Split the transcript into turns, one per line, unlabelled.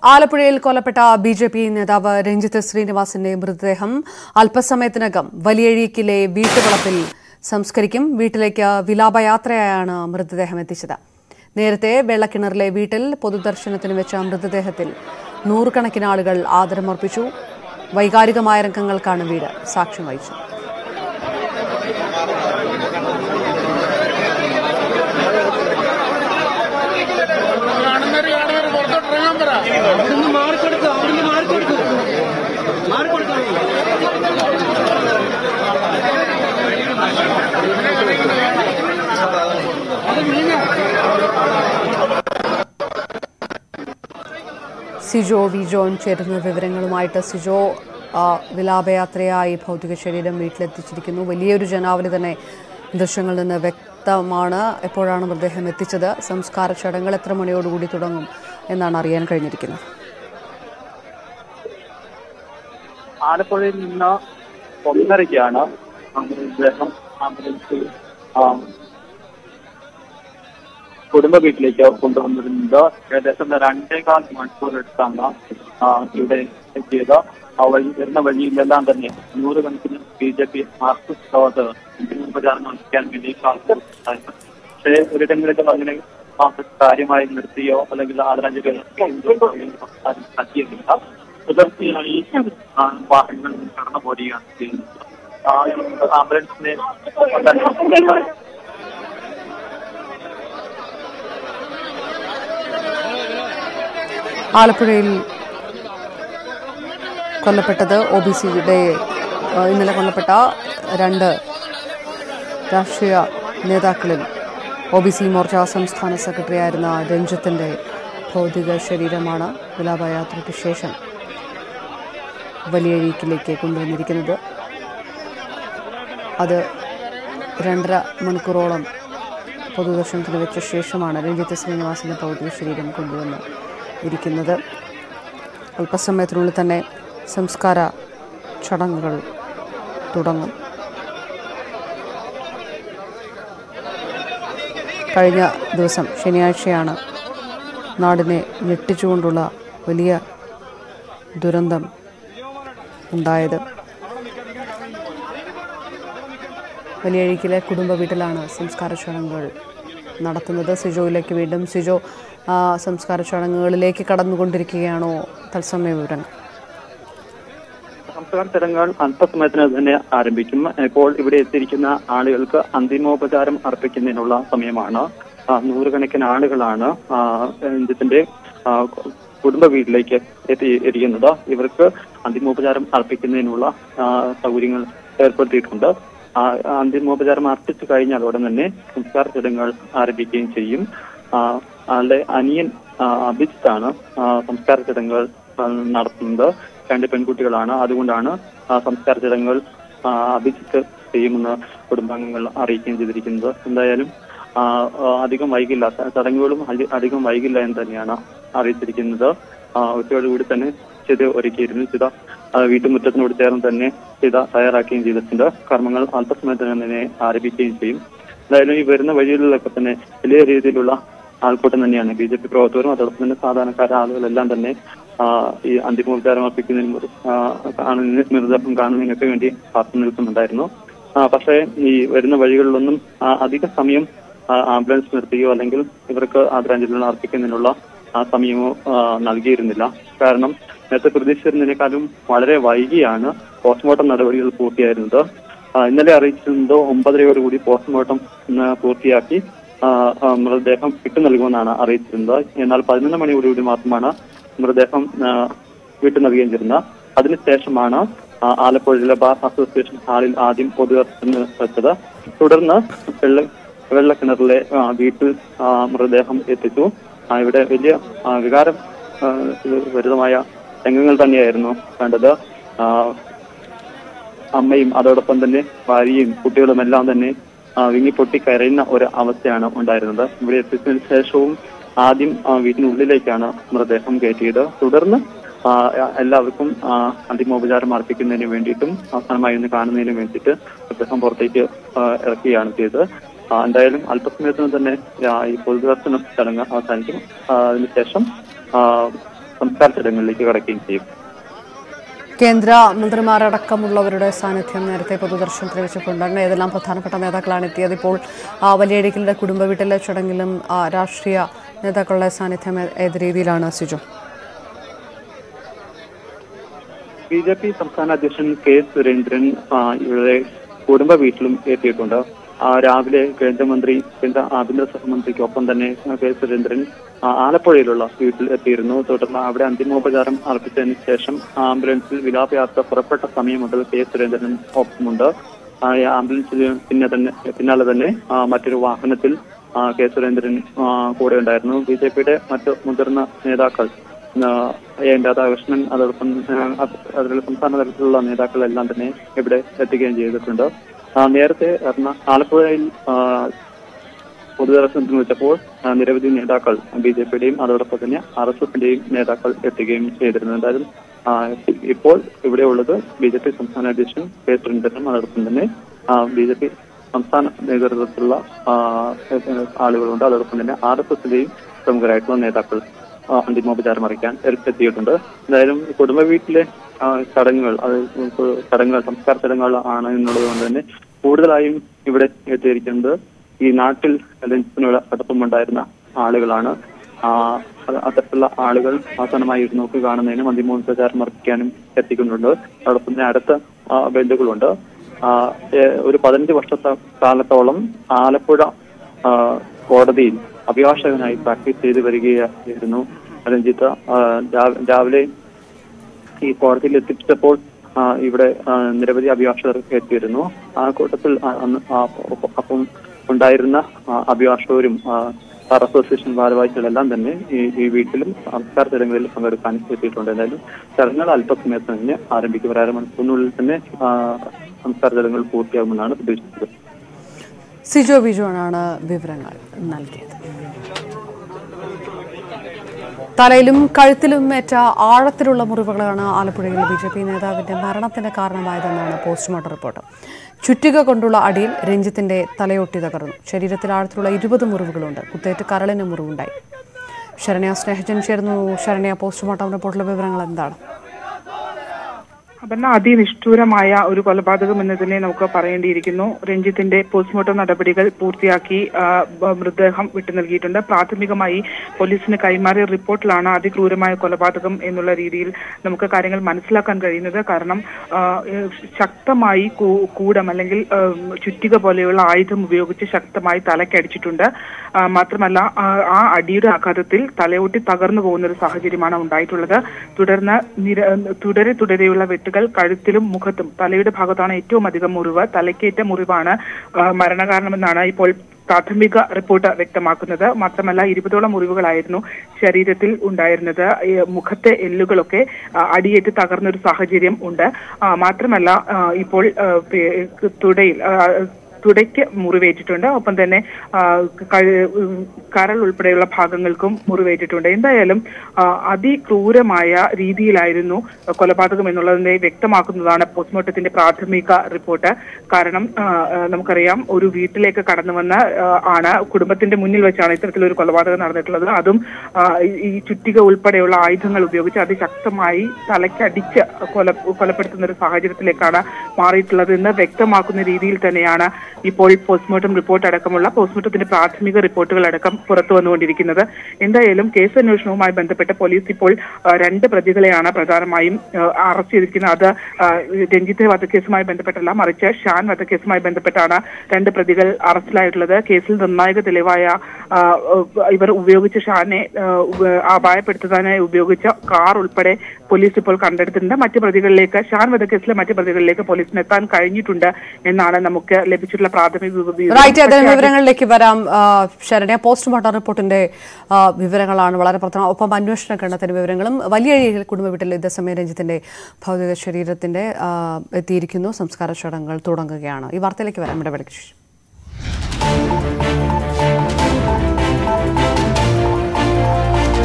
ആലപ്പുഴയിൽ കൊല്ലപ്പെട്ട B J P നേതാവ് രഞ്ജിത്ത് ശ്രീനിവാസിന്റെ മൃതദേഹം അല്പസമയത്തിനകം വലിയഴീക്കിലെ വീട്ടുവളപ്പിൽ സംസ്കരിക്കും വീട്ടിലേക്ക് വിലാപയാത്രയായാണ് മൃതദേഹം എത്തിച്ചത് നേരത്തെ വെള്ളക്കിണറിലെ വീട്ടിൽ പൊതുദർശനത്തിന് വെച്ച മൃതദേഹത്തിൽ നൂറുകണക്കിന് ആളുകൾ ആദരമർപ്പിച്ചു വൈകാരികമായ രംഗങ്ങൾക്കാണ് വീട് സാക്ഷ്യം വഹിച്ചത്
കാണുന്നവര് കാണുന്നവര് പുറത്തോട്ട് ഇറങ്ങാൻ പറ
അവിടുന്ന് മാറിക്കൊടുക്കുക അവിടുന്ന് മാറിക്കൊടുക്കുക മാറിക്കൊടുക്കുക
സിജോ വി ജോൺ ചേരുന്ന വിവരങ്ങളുമായിട്ട് സിജോ ആ, വിലാപയാത്രയായി ഭൗതിക ശരീരം വീട്ടിലെത്തിച്ചിരിക്കുന്നു വലിയൊരു ജനാവലി തന്നെ ദൃശ്യങ്ങളിൽ നിന്ന് വ്യക്തമാണ് എപ്പോഴാണ് മൃതദേഹം എത്തിച്ചത് സംസ്കാര ചടങ്ങുകൾ എത്ര മണിയോടുകൂടി തുടങ്ങും എന്നാണ് അറിയാൻ കഴിഞ്ഞിരിക്കുന്നത്
ആലപ്പുഴയിൽ നിന്ന് ഒന്നരയ്ക്കാണ് മൃതദേഹം ആംബുലൻസിൽ ആ, കുടുംബ വീട്ടിലേക്ക് കൊണ്ടുവന്നിരുന്നത് ഏകദേശം രണ്ടേകാൽ മണിക്കൂർ എടുത്താണ് ആ, ഇവിടെ എത്തിയത് ആ വഴി വരുന്ന വഴിയിലെല്ലാം തന്നെ നൂറുകണക്കിന് ബി ജെ പി മാർക്സിസ്റ്റ് പ്രവർത്തകർ പ്രചാരണം നടത്തിക്കാൻ വേണ്ടി കാത്തിരുന്നുണ്ടായിരുന്നു പക്ഷേ ഒരിടങ്ങളിലും അങ്ങനെ ആ, കാര്യമായി നിർത്തിയോ അല്ലെങ്കിൽ ആദരാഞ്ജലികൾ നടത്തിയിട്ടില്ല തുടർച്ചയായി ആ, വാഹനങ്ങൾ കടന്നു പോരുകയാണ് ചെയ്യുന്നത് ആ, ഈ ആംബുലൻസിനെ തന്നെ
ആലപ്പുഴയിൽ കൊല്ലപ്പെട്ടത് ഒ ബി സിയുടെ ഇന്നലെ കൊല്ലപ്പെട്ട രണ്ട് രാഷ്ട്രീയ നേതാക്കളിൽ ഒ ബി സി മോർച്ച സംസ്ഥാന സെക്രട്ടറി ആയിരുന്ന രഞ്ജിത്തിന്റെ ഭൗതിക ശരീരമാണ് വിലാപയാത്രയ്ക്ക് ശേഷം വലിയഴീക്കിലേക്ക് കൊണ്ടുവന്നിരിക്കുന്നത് അത് രണ്ടര മണിക്കൂറോളം പൊതുദർശനത്തിന് വെച്ച ശേഷമാണ് രഞ്ജിത്ത് ശ്രീനിവാസിന്റെ ഭൗതിക ശരീരം കൊണ്ടുവന്ന് ഇരിക്കുന്നത് അല്പസമയത്തിനുള്ളിൽ തന്നെ സംസ്കാര ചടങ്ങുകൾ തുടങ്ങും കഴിഞ്ഞ ദിവസം ശനിയാഴ്ചയാണ് നാടിനെ ഞെട്ടിച്ചുകൊണ്ടുള്ള വലിയ ദുരന്തം ഉണ്ടായത് വലിയഴിക്കിലെ കുടുംബ വീട്ടിലാണ് സംസ്കാര ചടങ്ങുകൾ നടത്തുന്നത് സിജോയിലേക്ക് വീണ്ടും സിജോ ആ, സംസ്കാര ചടങ്ങുകളിലേക്ക് കടന്നുകൊണ്ടിരിക്കുകയാണോ തത്സമയ വിവരങ്ങൾ
സംസ്കാര ചടങ്ങുകൾ അല്പസമയത്തിന് തന്നെ ആരംഭിക്കും ഇപ്പോൾ ഇവിടെ എത്തിയിരിക്കുന്ന ആളുകൾക്ക് അന്തിമോപചാരം അർപ്പിക്കുന്നതിനുള്ള സമയമാണ് ആ, നൂറുകണക്കിന് ആളുകളാണ് ആ, രഞ്ജിത്തിന്റെ ആ, കുടുംബ വീട്ടിലേക്ക് എത്തിയിരിക്കുന്നത് ഇവർക്ക് അന്തിമോപചാരം അർപ്പിക്കുന്നതിനുള്ള ആ, സൗകര്യങ്ങൾ ഏർപ്പെടുത്തിയിട്ടുണ്ട് ആ, അന്തിമോപചാരം അർപ്പിച്ചു കഴിഞ്ഞാൽ ഉടൻ തന്നെ സംസ്കാര ചടങ്ങുകൾ ആരംഭിക്കുകയും ചെയ്യും ആ, ആളുടെ അനിയൻ ആ, അഭിജിത്താണ് ആ, സംസ്കാര ചടങ്ങുകൾ ആ, നടത്തുന്നത് രണ്ട് പെൺകുട്ടികളാണ് അതുകൊണ്ടാണ് ആ, സംസ്കാര ചടങ്ങുകൾ ആ, അഭിജിത്ത് ചെയ്യുമെന്ന് കുടുംബാംഗങ്ങൾ അറിയിക്കുകയും ചെയ്തിരിക്കുന്നത് എന്തായാലും ആ, ആ, അധികം വൈകില്ല ച- ചടങ്ങുകളും അധി- അധികം വൈകില്ല എന്ന് തന്നെയാണ് അറിയിച്ചിരിക്കുന്നത് ആ, ഉച്ചയോടുകൂടി തന്നെ ചിത ഒരുക്കിയിരുന്നു ചിത ആ, വീട്ടുമുറ്റത്തിനോട് ചേർന്ന് തന്നെ ചിത തയ്യാറാക്കുകയും ചെയ്തിട്ടുണ്ട് കർമ്മങ്ങൾ അല്പസമയത്തിന് തന്നെ ആരംഭിക്കുകയും ചെയ്യും എന്തായാലും ഈ വരുന്ന വഴികളിലൊക്കെ തന്നെ വലിയ രീതിയിലുള്ള ആൾക്കൂട്ടം തന്നെയാണ് ബി ജെ പി പ്രവർത്തകരും അതോടൊപ്പം തന്നെ സാധാരണക്കാരായ ആളുകളെല്ലാം തന്നെ ആ, ഈ അന്തിമോപചാരം അർപ്പിക്കുന്നതിനും ആ, കാണുന്നതിന് മൃതദേഹം കാണുന്നതിനൊക്കെ വേണ്ടി കാത്തു നിൽക്കുന്നുണ്ടായിരുന്നു ആ, പക്ഷേ ഈ വരുന്ന വഴികളിലൊന്നും ആ, അധിക സമയം ആ, ആംബുലൻസ് നിർത്തുകയോ അല്ലെങ്കിൽ ഇവർക്ക് ആദരാഞ്ജലികൾ അർപ്പിക്കുന്നതിനുള്ള ആ സമയമോ ആ, നൽകിയിരുന്നില്ല കാരണം നേരത്തെ പ്രതീക്ഷിച്ചിരുന്നതിനേക്കാളും വളരെ വൈകിയാണ് പോസ്റ്റ്മോർട്ടം നടപടികൾ പൂർത്തിയായിരുന്നത് ആ, ഇന്നലെ അറിയിച്ചിരുന്നത് ഒമ്പതരയോടുകൂടി പോസ്റ്റ്മോർട്ടം ഇന്ന് പൂർത്തിയാക്കി ആ, ആ, മൃതദേഹം വിട്ടു നൽകുമെന്നാണ് അറിയിച്ചിരുന്നത് എന്നാൽ പതിനൊന്ന് മണിയോടുകൂടി മാത്രമാണ് മൃതദേഹം ആ, വിട്ടു നൽകുകയും ചെയ്യുന്നത് അതിനുശേഷമാണ് ആ, ആലപ്പുഴയിലെ ബാർ അസോസിയേഷൻ ഹാളിൽ ആദ്യം പൊതുദർശനം വെച്ചത് തുടർന്ന് വെള്ള വെള്ളക്കിണറിലെ ആ, വീട്ടിൽ ആ, മൃതദേഹം എത്തിച്ചു ആ, ഇവിടെ വലിയ ആ, വികാരം ആ, ഭരിതമായ രംഗങ്ങൾ തന്നെയായിരുന്നു കണ്ടത് ആ, അമ്മയും അതോടൊപ്പം തന്നെ ഭാര്യയും കുട്ടികളും എല്ലാം തന്നെ ആ, വിങ്ങിപ്പൊട്ടി കരയുന്ന ഒരു അവസ്ഥയാണ് ഉണ്ടായിരുന്നത് ഇവിടെ എത്തിച്ചതിന് ശേഷവും ആദ്യം ആ, വീട്ടിനുള്ളിലേക്കാണ് മൃതദേഹം കയറ്റിയത് തുടർന്ന് ആ, എല്ലാവർക്കും ആ, അന്തിമോപചാരം അർപ്പിക്കുന്നതിന് വേണ്ടിയിട്ടും അവസാനമായി ഒന്ന് കാണുന്നതിന് വേണ്ടിയിട്ട് മൃതദേഹം പുറത്തേക്ക് ആ, ഇറക്കുകയാണ് ചെയ്തത് ആ, എന്തായാലും അല്പസമയത്തിന് തന്നെ ആ, ഈ പൊതുദർശനം ചടങ്ങ് അവസാനിക്കും ആ, അതിനുശേഷം ആ, സംസ്കാര ചടങ്ങുകളിലേക്ക് കടക്കുകയും ചെയ്യും
കേന്ദ്ര മന്ത്രിമാരടക്കമുള്ളവരുടെ സാന്നിധ്യം നേരത്തെ പൊതുദർശനത്തിൽ വെച്ചിട്ടുണ്ടായിരുന്നു ഏതെല്ലാം പ്രധാനപ്പെട്ട നേതാക്കളാണ് എത്തിയത് ഇപ്പോൾ ആ, വലിയടിക്കലിന്റെ കുടുംബ വീട്ടിലെ ചടങ്ങിലും ആ, രാഷ്ട്രീയ നേതാക്കളുടെ സാന്നിധ്യം ഏ- ഏത് രീതിയിലാണ് സിജു
ബി ജെ പി സംസ്ഥാന അധ്യക്ഷൻ കെ സുരേന്ദ്രൻ ആ, ഇവിടെ കുടുംബ വീട്ടിലും എത്തിയിട്ടുണ്ട് ആ, രാവിലെ കേന്ദ്രമന്ത്രി കേന്ദ്ര ആഭ്യന്തര സഹമന്ത്രിക്കൊപ്പം തന്നെ ആ, കെ സുരേന്ദ്രൻ ആ, ആലപ്പുഴയിലുള്ള വീട്ടിൽ എത്തിയിരുന്നു തുടർന്ന് അവിടെ അന്തിമോപചാരം അർപ്പിച്ചതിന് ശേഷം ആംബുലൻസിൽ വിലാപയാത്ര പുറപ്പെട്ട സമയം മുതൽ കെ സുരേന്ദ്രൻ ഒപ്പമുണ്ട് ആ, ഈ ആംബുലൻസിൽ പിന്നെ തന്നെ പിന്നാലെ തന്നെ ആ, മറ്റൊരു വാഹനത്തിൽ ആ, കെ സുരേന്ദ്രൻ ആ, കൂടെ ഉണ്ടായിരുന്നു ബി ജെ പിയുടെ മറ്റ് മുതിർന്ന നേതാക്കൾ ആ, എൻ രാധാകൃഷ്ണൻ അതോടൊപ്പം ആ, അത് അതിലുള്ള സംസ്ഥാന തലത്തിലുള്ള നേതാക്കളെല്ലാം തന്നെ ഇവിടെ എത്തുകയും ചെയ്തിട്ടുണ്ട് ആ, നേരത്തെ എറണ ആലപ്പുഴയിൽ ആ, പൊതുദർശനത്തിന് വെച്ചപ്പോൾ ആ, നിരവധി നേതാക്കൾ ബി ജെ പിയുടെയും അതോടൊപ്പം തന്നെ ആർ എസ് എഫിന്റെയും നേതാക്കൾ എത്തുകയും ചെയ്തിരുന്നു എന്തായാലും ആ, ഇപ്പോൾ ഇവിടെ ഉള്ളത് ബി ജെ പി സംസ്ഥാന അധ്യക്ഷൻ കെ സുരേന്ദ്രനും അതോടൊപ്പം തന്നെ ബി ജെ പി സംസ്ഥാന നേതൃത്വത്തിലുള്ള ആ, ആളുകളുണ്ട് അതോടൊപ്പം തന്നെ ആർ എസ് എസിന്റെയും പ്രമുഖരായിട്ടുള്ള നേതാക്കൾ ആ, അന്തിമോപചാരം അറിയിക്കാൻ എത്തിയിട്ടുണ്ട് എന്തായാലും കുടുംബ വീട്ടിലെ ആ, ചടങ്ങുകൾ അത് നമുക്ക് ചടങ്ങുകൾ സംസ്കാര ചടങ്ങുകൾ ആണ് എന്നുള്ളത് കൊണ്ട് തന്നെ കൂടുതലായും ഇവിടെ എത്തിയിരിക്കുന്നത് ഈ നാട്ടിൽ രഞ്ജിത്തിനോട് അടുപ്പമുണ്ടായിരുന്ന ആളുകളാണ് ആ, അത് അത്തരത്തിലുള്ള ആളുകൾ അവസാനമായി ഒരു നോക്ക് കാണുന്നതിനും അന്തിമോപചാരം അർപ്പിക്കാനും എത്തിക്കുന്നുണ്ട് അതോടൊപ്പം തന്നെ അടുത്ത ആ, ബന്ധുക്കളുണ്ട് ആ, ഏ, ഒരു പതിനഞ്ച് വർഷത്തെ കാലത്തോളം ആലപ്പുഴ ആ, കോടതിയിൽ അഭിഭാഷകനായി പ്രാക്ടീസ് ചെയ്ത് വരികയായിരുന്നു രഞ്ജിത്ത് ആ, രാ- രാവിലെ ഈ കോടതിയിൽ എത്തിച്ചപ്പോൾ ആ, ഇവിടെ ആ, നിരവധി അഭിഭാഷകർ എത്തിയിരുന്നു ആ കൂട്ടത്തിൽ ആ, അന്ന് ആ, ഒപ്പം- അപ്പം ഉണ്ടായിരുന്ന ആ, അഭിഭാഷകരും ആ, ബാർ അസോസിയേഷൻ ഭാരവാഹികളെല്ലാം തന്നെ ഈ ഈ വീട്ടിലും സംസ്കാര ചടങ്ങുകളിൽ പങ്കെടുക്കാൻ എത്തിയിട്ടുണ്ട് എന്തായാലും ചടങ്ങുകൾ അല്പസമയത്ത് തന്നെ ആരംഭിക്കും ഒരു അരമണിക്കൂറിനുള്ളിൽ തന്നെ ആ, സംസ്കാര ചടങ്ങുകൾ പൂർത്തിയാകുമെന്നാണ് പ്രതീക്ഷിച്ചത്
സിജോ ബിജുവാണ് വിവരങ്ങൾ നൽകിയത് തലയിലും കഴുത്തിലും ഏറ്റ ആഴത്തിലുള്ള മുറിവുകളാണ് ആലപ്പുഴയിൽ ബി ജെ പി നേതാവിന്റെ മരണത്തിന് കാരണമായതെന്നാണ് പോസ്റ്റ്മോർട്ടം റിപ്പോർട്ട് ചുറ്റിക കൊണ്ടുള്ള അടിയിൽ രഞ്ജിത്തിന്റെ തലയൊട്ടി തകർന്നു ശരീരത്തിൽ ആഴത്തിലുള്ള ഇരുപത് മുറിവുകളുണ്ട് കുത്തേറ്റ് കരളിന് മുറിവുണ്ടായി ശരണ്യ സ്നേഹജൻ ചേർന്നു ശരണ്യ പോസ്റ്റ്മോർട്ടം റിപ്പോർട്ടിലെ വിവരങ്ങൾ എന്താണ്
അപർണ അതിനിഷ്ഠൂരമായ ഒരു കൊലപാതകം എന്ന് തന്നെ നമുക്ക് പറയേണ്ടിയിരിക്കുന്നു രഞ്ജിത്തിന്റെ പോസ്റ്റ്മോർട്ടം നടപടികൾ പൂർത്തിയാക്കി ആ, ബ- മൃതദേഹം വിട്ടു നൽകിയിട്ടുണ്ട് പ്രാഥമികമായി പോലീസിന് കൈമാറിയ റിപ്പോർട്ടിലാണ് അതിക്രൂരമായ കൊലപാതകം എന്നുള്ള രീതിയിൽ നമുക്ക് കാര്യങ്ങൾ മനസ്സിലാക്കാൻ കഴിയുന്നത് കാരണം ആ, ഏഹ്, ശക്തമായി കൂ- കൂടം അല്ലെങ്കിൽ ഏഹ്, ചുറ്റിക പോലെയുള്ള ആയുധം ഉപയോഗിച്ച് ശക്തമായി തലക്കടിച്ചിട്ടുണ്ട് ആ, മാത്രമല്ല ആ, ആ അടിയുടെ ആഘാതത്തിൽ തലയോട്ടി തകർന്നു പോകുന്ന ഒരു സാഹചര്യമാണ് ഉണ്ടായിട്ടുള്ളത് തുടർന്ന് നിര തുടരെ തുടരെയുള്ള വെട്ടുകൾ കഴുത്തിലും മുഖത്തും തലയുടെ ഭാഗത്താണ് ഏറ്റവും അധികം മുറിവ് തലക്കേറ്റ മുറിവാണ് ആ, മരണകാരണമെന്നാണ് ഇപ്പോൾ പ്രാഥമിക റിപ്പോർട്ട് വ്യക്തമാക്കുന്നത് മാത്രമല്ല ഇരുപതോളം മുറിവുകളായിരുന്നു ശരീരത്തിൽ ഉണ്ടായിരുന്നത് ഈ മുഖത്തെ എല്ലുകളൊക്കെ ആ, അടിയേറ്റ് തകർന്ന ഒരു സാഹചര്യം ഉണ്ട് ആ, മാത്രമല്ല ആ, ഇപ്പോൾ ആ, പേ- തുടയിൽ ആ, തുടയ്ക്ക് മുറിവേറ്റിട്ടുണ്ട് ഒപ്പം തന്നെ ആ, കഴ- ഉം, കരൾ ഉൾപ്പെടെയുള്ള ഭാഗങ്ങൾക്കും മുറിവേറ്റിട്ടുണ്ട് എന്തായാലും ആ, അതിക്രൂരമായ രീതിയിലായിരുന്നു കൊലപാതകം എന്നുള്ളതിനെ വ്യക്തമാക്കുന്നതാണ് പോസ്റ്റ്മോർട്ടത്തിന്റെ പ്രാഥമിക റിപ്പോർട്ട് കാരണം ആ, ആ, നമുക്കറിയാം ഒരു വീട്ടിലേക്ക് കടന്നു വന്ന ആ, ആണ് കുടുംബത്തിന്റെ മുന്നിൽ വെച്ചാണ് ഇത്തരത്തിലൊരു കൊലപാതകം നടന്നിട്ടുള്ളത് അതും ആ, ഈ- ഈ ചുറ്റിക ഉൾപ്പെടെയുള്ള ആയുധങ്ങൾ ഉപയോഗിച്ച് അതിശക്തമായി തലയ്ക്കടിച്ച് കൊല കൊലപ്പെടുത്തുന്ന ഒരു സാഹചര്യത്തിലേക്കാണ് മാറിയിട്ടുള്ളത് എന്ന് വ്യക്തമാക്കുന്ന രീതിയിൽ തന്നെയാണ് ഇപ്പോൾ പോസ്റ്റ്മോർട്ടം റിപ്പോർട്ട് അടക്കമുള്ള പോസ്റ്റ്മോർട്ടത്തിന്റെ പ്രാഥമിക റിപ്പോർട്ടുകൾ അടക്കം പുറത്തു വന്നുകൊണ്ടിരിക്കുന്നത് എന്തായാലും കേസ് അന്വേഷണവുമായി ബന്ധപ്പെട്ട് പോലീസ് ഇപ്പോൾ ആ, രണ്ട് പ്രതികളെയാണ് പ്രധാനമായും ആ, അറസ്റ്റ് ചെയ്തിരിക്കുന്നത് അത് ആ, രഞ്ജിത്ത് വധക്കേസുമായി ബന്ധപ്പെട്ടല്ല മറിച്ച് ഷാൻ വധക്കേസുമായി ബന്ധപ്പെട്ടാണ് രണ്ട് പ്രതികൾ അറസ്റ്റിലായിട്ടുള്ളത് കേസിൽ നിർണായക തെളിവായ ആ, ഇവർ ഉപയോഗിച്ച ഷാനെ ആ, ഉപ- അപായപ്പെടുത്തുന്നതിനായി ഉപയോഗിച്ച കാർ ഉൾപ്പെടെ പോലീസ് ഇപ്പോൾ കണ്ടെടുത്തിട്ടുണ്ട് മറ്റ് പ്രതികളിലേക്ക് ഷാൻ വധക്കേസിലെ മറ്റ് പ്രതികളിലേക്ക് പോലീസിന് എത്താൻ കഴിഞ്ഞിട്ടുണ്ട് എന്നാണ് നമുക്ക് ലഭിച്ചിട്ടുള്ള പ്രാഥമിക വിവരം.
റൈറ്റ് ഏതായാലും
പക്ഷേ അത്
വിവരങ്ങളിലേക്ക് വരാം ആ, ശരണ്യ പോസ്റ്റ്മോർട്ടം റിപ്പോർട്ടിന്റെ ആ, വിവരങ്ങളാണ് വളരെ പ്രധാനം ഒപ്പം അന്വേഷണ കണ്ടെത്തിന് വിവരങ്ങളും വലിയ കുടുംബ വീട്ടിൽ ഇതേസമയം രഞ്ജിത്തിന്റെ ഭൗതിക ശരീരത്തിന്റെ ആ, എത്തിയിരിക്കുന്നു സംസ്കാര ചടങ്ങുകൾ തുടങ്ങുകയാണ് ഈ വാർത്തയിലേക്ക് വരാം ഇടപെടൽ